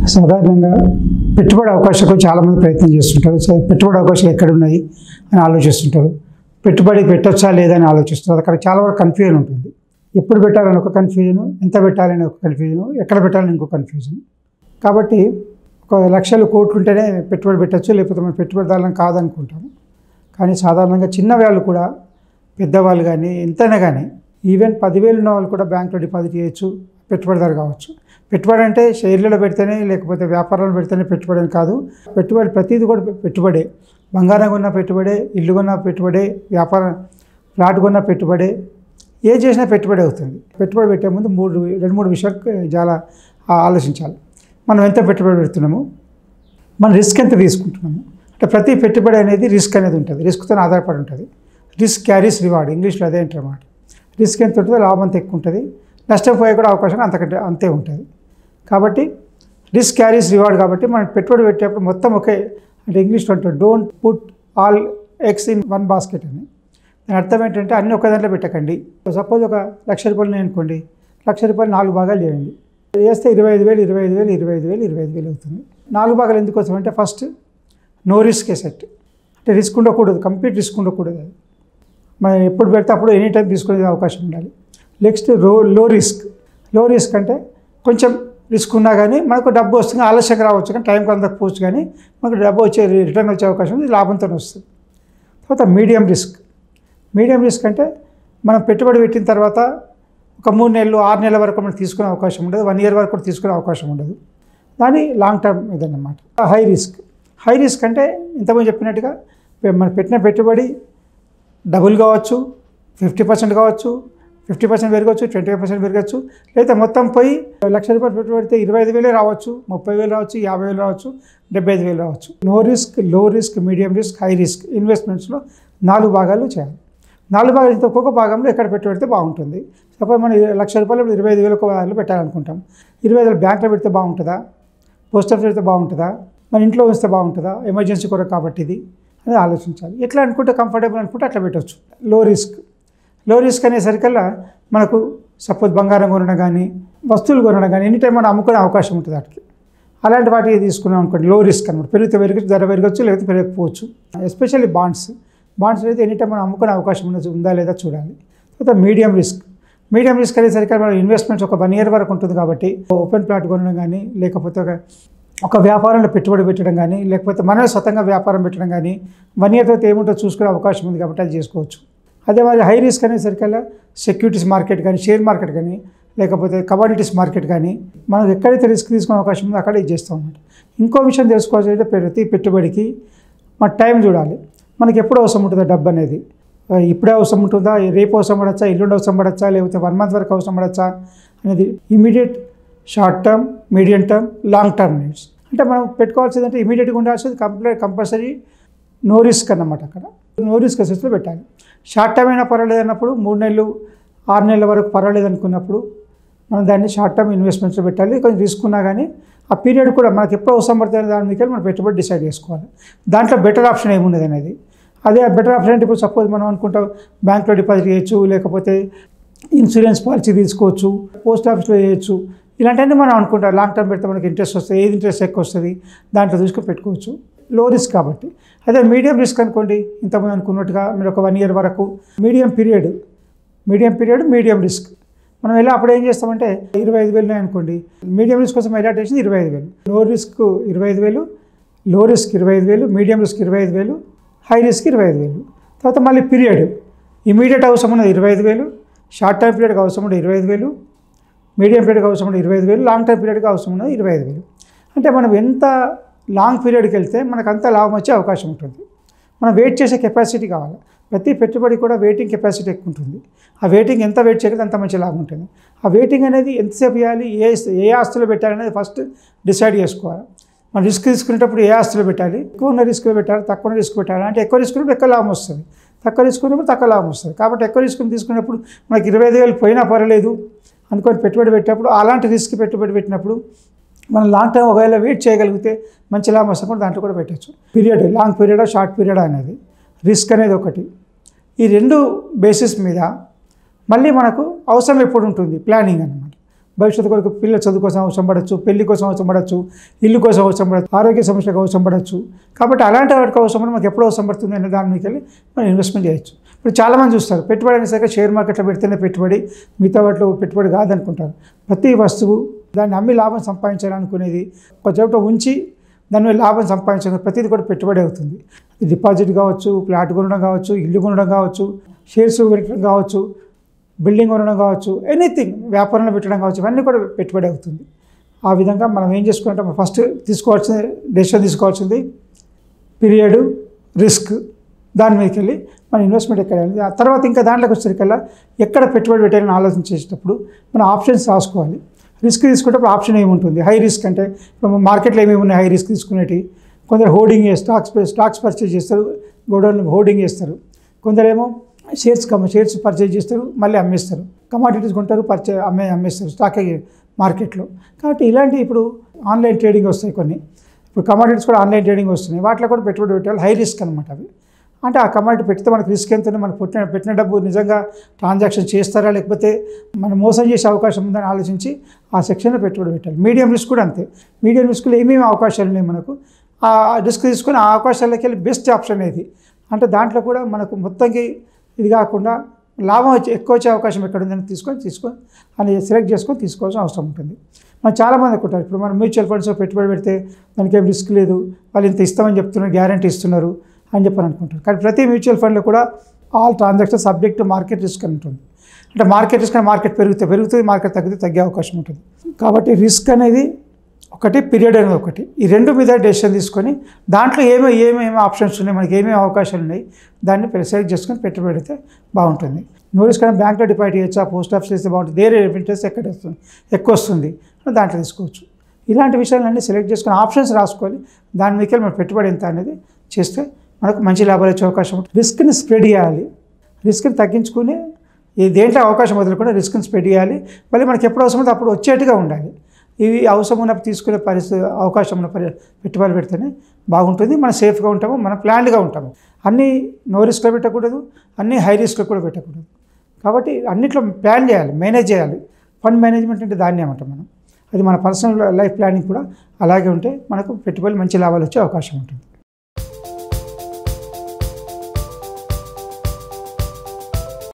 సాధారణంగా పెట్టుబడి అవకాశాలకు చాలామంది ప్రయత్నం చేస్తుంటారు సో పెట్టుబడి అవకాశాలు ఎక్కడ ఉన్నాయి అని ఆలోచిస్తుంటారు పెట్టుబడి పెట్టొచ్చా లేదా అని ఆలోచిస్తారు అక్కడ చాలా వరకు కన్ఫ్యూజన్ ఉంటుంది ఎప్పుడు పెట్టాలని ఒక కన్ఫ్యూజన్ ఎంత పెట్టాలని ఒక కన్ఫ్యూజన్ ఎక్కడ పెట్టాలని ఇంకో కన్ఫ్యూజన్ కాబట్టి ఒక లక్షలు కోట్లు ఉంటేనే పెట్టుబడి పెట్టచ్చు లేకపోతే మనం పెట్టుబడిదారులను కాదనుకుంటాము కానీ సాధారణంగా చిన్న వాళ్ళు కూడా పెద్దవాళ్ళు కానీ ఎంతైనా కానీ ఈవెన్ పదివేలు ఉన్న వాళ్ళు కూడా బ్యాంకులో డిపాజిట్ చేయొచ్చు పెట్టుబడిదారు కావచ్చు పెట్టుబడి అంటే షేర్లలో పెడితేనే లేకపోతే వ్యాపారాలు పెడితేనే పెట్టుబడి అని కాదు పెట్టుబడి ప్రతిదీ కూడా పెట్టుబడే బంగారం కొన్న పెట్టుబడే ఇల్లు కొన్న పెట్టుబడే వ్యాపారం ఫ్లాట్ కొన్న పెట్టుబడే ఏ చేసినా పెట్టుబడి అవుతుంది పెట్టుబడి పెట్టే ముందు మూడు రెండు మూడు విషయాలు చాలా ఆలోచించాలి మనం ఎంత పెట్టుబడి పెడుతున్నాము మన రిస్క్ ఎంత తీసుకుంటున్నాము అంటే ప్రతి పెట్టుబడి అనేది రిస్క్ అనేది ఉంటుంది రిస్క్తో ఆధారపడి ఉంటుంది రిస్క్ క్యారీస్ రివార్డ్ ఇంగ్లీష్లో అదే అంటారన్నమాట రిస్క్ ఎంత ఉంటుందో లాభం అంత ఎక్కువ ఉంటుంది నష్టపోయే కూడా అవకాశం అంతకంటే అంతే ఉంటుంది కాబట్టి రిస్క్ క్యారీస్ రివార్డ్ కాబట్టి మనం పెట్టుబడి పెట్టేప్పుడు మొత్తం ఒకే అంటే ఇంగ్లీష్లో ఉంటుంది don't put all eggs in one basket అని దాని అర్థం ఏంటంటే అన్ని ఒక దాంట్లో పెట్టకండి సపోజ్ ఒక లక్ష రూపాయలు నేను అనుకోండి లక్ష రూపాయలు నాలుగు భాగాలు చేయండి చేస్తే ఇరవై ఐదు వేలు ఇరవై ఐదు వేలు ఇరవై ఐదు వేలు ఇరవై ఐదు వేలు అవుతుంది నాలుగు భాగాలు ఎందుకు వస్తాం అంటే ఫస్ట్ నో రిస్క్ ఎసెట్ అంటే రిస్క్ ఉండకూడదు కంప్లీట్ రిస్క్ ఉండకూడదు అది మనం ఎప్పుడు పెడితే అప్పుడు ఎనీ టైం తీసుకునే అవకాశం ఉండాలి నెక్స్ట్ లో లో రిస్క్ లో రిస్క్ అంటే కొంచెం రిస్క్ ఉన్నా కానీ మనకు డబ్బు వస్తుంది ఆలస్యంగా రావచ్చు కానీ టైంకి అందకపోవచ్చు కానీ మనకు డబ్బు వచ్చే రిటర్న్ వచ్చే అవకాశం ఉంది లాభంతో వస్తుంది తర్వాత మీడియం రిస్క్ మీడియం రిస్క్ అంటే మనం పెట్టుబడి పెట్టిన తర్వాత ఒక మూడు నెలలు ఆరు నెలల వరకు మనం తీసుకునే అవకాశం ఉండదు వన్ ఇయర్ వరకు కూడా తీసుకునే అవకాశం ఉండదు దాని లాంగ్ టర్మ్ ఇదన్నమాట హై రిస్క్ హై రిస్క్ అంటే ఇంతకుముందు చెప్పినట్టుగా మనం పెట్టిన పెట్టుబడి డబుల్ కావచ్చు ఫిఫ్టీ పర్సెంట్ కావచ్చు ఫిఫ్టీ పర్సెంట్ పెరగచ్చు ట్వంటీ ఫైవ్ పర్సెంట్ పెరగచ్చు లేదా మొత్తం పోయి లక్ష రూపాయలు పెట్టుబడితే ఇరవై ఐదు వేలే రావచ్చు ముప్పై వేలు రావచ్చు యాభై వేలు రావచ్చు డెబ్బై ఐదు వేలు రావచ్చు no risk low risk medium risk high risk ఇన్వెస్ట్మెంట్స్లో నాలుగు భాగాలు చేయాలి నాలుగు భాగాలు అయితే ఒక్కొక్క భాగంలో ఎక్కడ పెట్టుబడితే బాగుంటుంది సపోజ్ మనం లక్ష రూపాయలు ఇరవై ఐదు వేల వాళ్ళు పెట్టాలనుకుంటాం ఇరవై ఐదు వేలు బ్యాంక్లో పెడితే బాగుంటుందా పోస్ట్ ఆఫీస్ పెడితే బాగుంటుందా మన ఇంట్లో ఉంచితే బాగుంటుందా ఎమర్జెన్సీ కొరకు కాబట్టి ఇది అని ఆలోచించాలి ఎట్లా అనుకుంటే కంఫర్టబుల్ అనుకుంటే అట్లా పెట్టవచ్చు లో రిస్క్ లో రిస్క్ అనేసరికల్లా మనకు సపోజ్ బంగారం కొనడం కానీ వస్తువులు కొనడం కానీ ఎనీ టైం మనం అమ్ముకునే అవకాశం ఉంటుంది వాటికి అలాంటి వాటికి తీసుకున్నాం అనుకోండి లో రిస్క్ అనమాట పెరిగితే పెరగచ్చు ధర పెరగచ్చు లేకపోతే పెరగకపోవచ్చు ఎస్పెషల్లీ బాండ్స్ బాండ్స్ అయితే ఎనీ టైం మనం అమ్ముకునే అవకాశం ఉన్నది ఉందా లేదా చూడాలి తర్వాత మీడియం రిస్క్ మీడియం రిస్క్ అనేసరికి మన ఇన్వెస్ట్మెంట్స్ ఒక వన్ ఇయర్ వరకు ఉంటుంది కాబట్టి ఓపెన్ ప్లాట్ కొనడం కానీ లేకపోతే ఒక ఒక వ్యాపారంలో పెట్టుబడి పెట్టడం కానీ లేకపోతే మనమే స్వతంగా వ్యాపారం పెట్టడం కానీ వన్ ఇయర్ తర్వాత ఏముంటో చూసుకునే అవకాశం ఉంది కాబట్టి అది చేసుకోవచ్చు అదే మరి హై రిస్క్ అనేసరికల్లా సెక్యూరిటీస్ మార్కెట్ కానీ షేర్ మార్కెట్ కానీ లేకపోతే కమాడిటీస్ మార్కెట్ కానీ మనం ఎక్కడైతే రిస్క్ తీసుకునే అవకాశం ఉందో అక్కడ ఇది చేస్తాం అన్నమాట ఇంకో విషయం తెలుసుకోవాల్సి అయితే ప్రతి పెట్టుబడికి మన టైం చూడాలి మనకి ఎప్పుడు అవసరం ఉంటుందో డబ్బు అనేది ఇప్పుడే అవసరం ఉంటుందా రేపు అవసరం పడచ్చా ఎల్లుండి అవసరం పడచ్చా లేకపోతే వన్ మంత్ వరకు అవసరం పడచ్చా అనేది immediate short term medium term long term needs అంటే మనం పెట్టుకోవాల్సింది అంటే ఇమీడియట్గా ఉండాల్సింది కంప్లీట్ కంపల్సరీ నో రిస్క్ అన్నమాట అక్కడ నో రిస్క్ అసెస్లో పెట్టాలి షార్ట్ టర్మ్ అయినా పర్వాలేదు అన్నప్పుడు మూడు నెలలు ఆరు నెలల వరకు పర్వాలేదు అనుకున్నప్పుడు మనం దాన్ని షార్ట్ టర్మ్ ఇన్వెస్ట్మెంట్స్లో పెట్టాలి కొంచెం రిస్క్ ఉన్నా కానీ ఆ పీరియడ్ కూడా మనకి ఎప్పుడు అవసరం పడుతుంది దాని మీద మనం పెట్టుబడి డిసైడ్ చేసుకోవాలి దాంట్లో బెటర్ ఆప్షన్ ఏమున్నది అనేది అదే బెటర్ ఆప్షన్ అంటే ఇప్పుడు సపోజ్ మనం అనుకుంటాం బ్యాంక్లో డిపాజిట్ చేయొచ్చు లేకపోతే ఇన్సూరెన్స్ పాలసీ తీసుకోవచ్చు పోస్ట్ ఆఫీస్లో చేయొచ్చు ఇలాంటివన్నీ మనం అనుకుంటాం లాంగ్ టర్మ్ పెడితే మనకి ఇంట్రెస్ట్ వస్తుంది ఏది ఇంట్రెస్ట్ ఎక్కువ వస్తుంది దాంట్లో చూసుకొని పెట్టుకోవచ్చు లో రిస్క్ కాబట్టి అదే మీడియం రిస్క్ అనుకోండి ఇంతకుముందు అనుకున్నట్టుగా మీరు ఒక వన్ ఇయర్ వరకు medium period medium period medium risk మనం ఎలా అప్పుడు ఏం చేస్తామంటే ఇరవై ఐదు వేలు అనుకోండి మీడియం రిస్క్ కోసం ఎలా చేసింది ఇరవై ఐదు వేలు లో రిస్క్ ఇరవై ఐదు వేలు లో రిస్క్ ఇరవై ఐదు వేలు మీడియం రిస్క్ ఇరవై ఐదు వేలు హై రిస్క్ ఇరవై ఐదు వేలు తర్వాత మళ్ళీ పీరియడ్ ఇమీడియట్ అవసరం ఉన్నది ఇరవై ఐదు వేలు షార్ట్ టర్మ్ పీరియడ్కి అవసరం ఉన్నది ఇరవై ఐదు వేలు మీడియం పీరియడ్కి అవసరం ఉన్నది ఇరవై ఐదు వేలు లాంగ్ టర్మ్ పీరియడ్కి అవసరం ఉన్నది ఇరవై ఐదు వేలు అంటే మనం ఎంత లాంగ్ పీరియడ్కి వెళ్తే మనకు అంత లాభం వచ్చే అవకాశం ఉంటుంది మనం వెయిట్ చేసే కెపాసిటీ కావాలి ప్రతి పెట్టుబడి కూడా వెయిటింగ్ కెపాసిటీ ఎక్కువ ఉంటుంది ఆ వెయిటింగ్ ఎంత వెయిట్ చేయగలిగితే అంత మంచి లాభం ఉంటుంది ఆ వెయిటింగ్ అనేది ఎంతసేపు చేయాలి ఏ ఏ ఆస్తులు పెట్టాలనేది ఫస్ట్ డిసైడ్ చేసుకోవాలి మనం రిస్క్ తీసుకునేటప్పుడు ఏ ఆస్తులు పెట్టాలి ఎక్కువ ఉన్న రిస్క్లో పెట్టాలి తక్కువ రిస్క్ పెట్టాలి అంటే ఎక్కువ రిస్క్ ఉన్నప్పుడు ఎక్కువ లాభం వస్తుంది తక్కువ రిస్క్ ఉన్నప్పుడు తక్కువ లాభం వస్తుంది కాబట్టి ఎక్కువ రిస్క్ తీసుకున్నప్పుడు మనకి ఇరవై ఐదు వేలు పోయినా పర్వాలేదు అనుకొని పెట్టుబడి పెట్టినప్పుడు అలాంటి రిస్క్ పెట్టుబడి పెట్టినప్పుడు మనం లాంగ్ టైం ఒకవేళ వెయిట్ చేయగలిగితే మంచి లాభం వస్తే కూడా దాంట్లో కూడా పెట్టచ్చు పీరియడ్ లాంగ్ పీరియడా షార్ట్ పీరియడా అనేది రిస్క్ అనేది ఒకటి ఈ రెండు బేసిస్ మీద మళ్ళీ మనకు అవసరం ఎప్పుడు ఉంటుంది ప్లానింగ్ అనమాట భవిష్యత్తు కొరకు పిల్లల చదువు కోసం అవసరం పడవచ్చు పెళ్లి కోసం అవసరం పడవచ్చు ఇల్లు కోసం అవసరం పడవచ్చు ఆరోగ్య సమస్యలకు అవసరం పడవచ్చు కాబట్టి అలాంటి వాటికి అవసరం పడి మనకు ఎప్పుడు అవసరం పడుతుంది అనే దాని మీద వెళ్ళి మనం ఇన్వెస్ట్మెంట్ చేయొచ్చు ఇప్పుడు చాలామంది చూస్తారు పెట్టుబడి అనేసరికి షేర్ మార్కెట్లో పెడితేనే పెట్టుబడి మిగతా వాటిలో పెట్టుబడి కాదనుకుంటారు ప్రతి వస్తువు దాన్ని అమ్మి లాభం సంపాదించాలనుకునేది ఒక చోట ఉంచి దాని మీద లాభం సంపాదించడం ప్రతిదీ కూడా పెట్టుబడి అవుతుంది డిపాజిట్ కావచ్చు ప్లాట్ కొనడం కావచ్చు ఇల్లు కొనడం కావచ్చు షేర్స్ పెట్టడం కావచ్చు బిల్డింగ్ కొనడం కావచ్చు ఎనీథింగ్ వ్యాపారంలో పెట్టడం కావచ్చు ఇవన్నీ కూడా పెట్టుబడి అవుతుంది ఆ విధంగా మనం ఏం చేసుకుంటాం ఫస్ట్ తీసుకోవాల్సిన డెసిషన్ తీసుకోవాల్సింది పీరియడ్ రిస్క్ దాని మీదకి వెళ్ళి మన ఇన్వెస్ట్మెంట్ ఎక్కడ వెళ్ళాలి ఆ తర్వాత ఇంకా దాంట్లోకి వచ్చేసరికల్లా ఎక్కడ పెట్టుబడి పెట్టాలని ఆలోచించేటప్పుడు మన ఆప్షన్స్ రాసుకోవాలి రిస్క్ తీసుకునేటప్పుడు ఆప్షన్ ఏముంటుంది హై రిస్క్ అంటే ఇప్పుడు మార్కెట్లో ఏమేమి ఉన్నాయి హై రిస్క్ తీసుకునేటి కొందరు హోర్డింగ్ స్టాక్స్ స్టాక్స్ పర్చేజ్ చేస్తారు గోడౌన్ హోర్డింగ్ చేస్తారు కొందరేమో షేర్స్ కమ షేర్స్ పర్చేజ్ చేస్తారు మళ్ళీ అమ్మేస్తారు కమాడిటీస్ కొంటారు పర్చే అమ్మే అమ్మేస్తారు స్టాక్ మార్కెట్లో కాబట్టి ఇలాంటి ఇప్పుడు ఆన్లైన్ ట్రేడింగ్ వస్తాయి కొన్ని ఇప్పుడు కమాడిటీస్ కూడా ఆన్లైన్ ట్రేడింగ్ వస్తున్నాయి వాటిలో కూడా పెట్టుబడి పెట్టాలి హై రిస్క్ అనమాట అవి అంటే ఆ కమాడిటీ పెడితే మనకు రిస్క్ ఎంత మనకు పెట్టిన పెట్టిన డబ్బు నిజంగా ట్రాన్సాక్షన్ చేస్తారా లేకపోతే మనం మోసం చేసే అవకాశం ఉందని ఆలోచించి ఆ సెక్షన్లో పెట్టుబడి పెట్టాలి మీడియం రిస్క్ కూడా అంతే మీడియం రిస్క్లో ఏమేమి అవకాశాలు ఉన్నాయి మనకు ఆ రిస్క్ తీసుకొని ఆ అవకాశాలకి వెళ్ళి బెస్ట్ ఆప్షన్ ఏది అంటే దాంట్లో కూడా మనకు మొత్తంకి ఇది కాకుండా లాభం వచ్చి ఎక్కువ వచ్చే అవకాశం ఎక్కడ ఉందని తీసుకొని తీసుకొని అని సెలెక్ట్ చేసుకొని తీసుకోవాల్సిన అవసరం ఉంటుంది మనం చాలామంది అనుకుంటారు ఇప్పుడు మనం మ్యూచువల్ ఫండ్స్లో పెట్టుబడి పెడితే దానికి ఏం రిస్క్ లేదు వాళ్ళు ఇంత ఇస్తామని చెప్తున్నారు గ్యారంటీ ఇస్తున్నారు అని చెప్పని అనుకుంటారు కానీ ప్రతి మ్యూచువల్ ఫండ్లో కూడా all transaction subject to market risk అని ఉంటుంది అంటే మార్కెట్ రిస్క్ అని మార్కెట్ పెరిగితే పెరుగుతుంది మార్కెట్ తగ్గితే తగ్గే అవకాశం ఉంటుంది కాబట్టి రిస్క్ అనేది ఒకటి పీరియడ్ అనేది ఒకటి ఈ రెండు మీద డెసిషన్ తీసుకొని దాంట్లో ఏమేమి ఏమేమి ఆప్షన్స్ ఉన్నాయి మనకి ఏమేమి అవకాశాలు ఉన్నాయి దాన్ని సెలెక్ట్ చేసుకొని పెట్టుబడి పెడితే బాగుంటుంది నో రిస్క్ అయినా బ్యాంక్లో డిపాజిట్ చేయొచ్చా పోస్ట్ ఆఫీస్ చేస్తే బాగుంటుంది వేరే ఇంట్రెస్ట్ ఎక్కడ వస్తుంది ఎక్కువ వస్తుంది దాంట్లో తీసుకోవచ్చు ఇలాంటి విషయాలన్నీ సెలెక్ట్ చేసుకొని ఆప్షన్స్ రాసుకొని దాని మీద మనం పెట్టుబడి ఎంత అనేది చేస్తే మనకు మంచి లాభాలు వచ్చే అవకాశం ఉంటుంది రిస్క్ని స్ప్రెడ్ చేయాలి రిస్క్ని తగ్గించుకుని ఈ దేంట్లో అవకాశం వదలకుండా రిస్క్ని స్ప్రెడ్ చేయాలి మళ్ళీ మనకి ఎప్పుడు అవసరం ఉంటే అప్పుడు వచ్చేట్టుగా ఉండాలి ఇవి అవసరం ఉన్నప్పుడు తీసుకునే పరిస్థితి అవకాశం ఉన్న పరి పెట్టుబడి పెడితేనే బాగుంటుంది మనం సేఫ్గా ఉంటాము మనం ప్లాన్డ్గా ఉంటాము అన్నీ నో రిస్క్లో పెట్టకూడదు అన్నీ హై రిస్క్లో కూడా పెట్టకూడదు కాబట్టి అన్నిట్లో ప్లాన్ చేయాలి మేనేజ్ చేయాలి ఫండ్ మేనేజ్మెంట్ అంటే దాన్ని ఏమంటాం మనం అది మన పర్సనల్ లైఫ్ ప్లానింగ్ కూడా అలాగే ఉంటే మనకు పెట్టుబడి మంచి లాభాలు వచ్చే అవకాశం ఉంటుంది